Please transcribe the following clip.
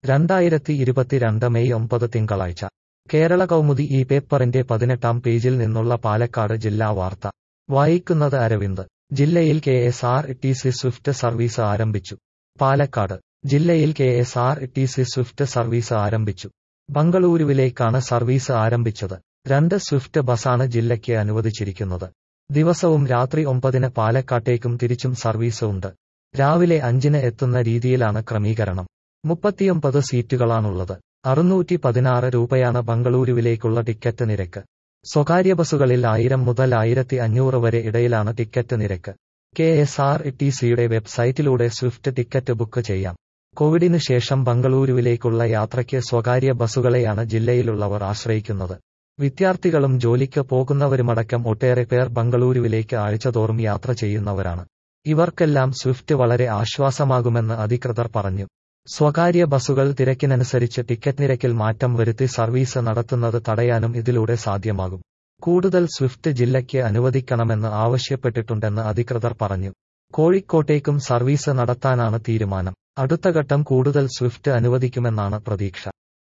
രണ്ടായിരത്തി ഇരുപത്തിരണ്ട് മെയ് ഒമ്പത് തിങ്കളാഴ്ച കേരള കൗമുദി ഈ പേപ്പറിന്റെ പതിനെട്ടാം പേജിൽ നിന്നുള്ള പാലക്കാട് ജില്ലാ വാർത്ത വായിക്കുന്നത് അരവിന്ദ് ജില്ലയിൽ K S R T C swift service ആരംഭിച്ചു പാലക്കാട് ജില്ലയിൽ K S R T C swift service ആരംഭിച്ചു ബംഗളൂരുവിലേക്കാണ് സർവീസ് ആരംഭിച്ചത് രണ്ട് സ്വിഫ്റ്റ് ബസാണ് ജില്ലയ്ക്ക് അനുവദിച്ചിരിക്കുന്നത് ദിവസവും രാത്രി ഒമ്പതിന് പാലക്കാട്ടേക്കും തിരിച്ചും സർവീസ് ഉണ്ട് രാവിലെ അഞ്ചിന് എത്തുന്ന രീതിയിലാണ് ക്രമീകരണം മുപ്പത്തിയൊമ്പത് സീറ്റുകളാണുള്ളത് അറുന്നൂറ്റി പതിനാറ് രൂപയാണ് ബംഗളൂരുവിലേക്കുള്ള ടിക്കറ്റ് നിരക്ക് സ്വകാര്യ ബസുകളിൽ ആയിരം മുതൽ ആയിരത്തി അഞ്ഞൂറ് വരെ ഇടയിലാണ് ടിക്കറ്റ് നിരക്ക് കെ എസ് ആർ ടി സിയുടെ വെബ്സൈറ്റിലൂടെ സ്വിഫ്റ്റ് ടിക്കറ്റ് ബുക്ക് ചെയ്യാം കോവിഡിന് ശേഷം ബംഗളൂരുവിലേക്കുള്ള യാത്രയ്ക്ക് സ്വകാര്യ ബസുകളെയാണ് ജില്ലയിലുള്ളവർ ആശ്രയിക്കുന്നത് വിദ്യാർത്ഥികളും ജോലിക്ക് പോകുന്നവരുമടക്കം ഒട്ടേറെ പേർ ബംഗളൂരുവിലേക്ക് ആഴ്ചതോറും യാത്ര ചെയ്യുന്നവരാണ് ഇവർക്കെല്ലാം സ്വിഫ്റ്റ് വളരെ ആശ്വാസമാകുമെന്ന് അധികൃതർ പറഞ്ഞു സ്വകാര്യ ബസുകൾ തിരക്കിനനുസരിച്ച് ടിക്കറ്റ് നിരക്കിൽ മാറ്റം വരുത്തി സർവീസ് നടത്തുന്നത് തടയാനും ഇതിലൂടെ സാധ്യമാകും കൂടുതൽ സ്വിഫ്റ്റ് ജില്ലയ്ക്ക് അനുവദിക്കണമെന്ന് ആവശ്യപ്പെട്ടിട്ടുണ്ടെന്ന് അധികൃതർ പറഞ്ഞു കോഴിക്കോട്ടേക്കും സർവീസ് നടത്താനാണ് തീരുമാനം അടുത്ത ഘട്ടം കൂടുതൽ സ്വിഫ്റ്റ് അനുവദിക്കുമെന്നാണ് പ്രതീക്ഷ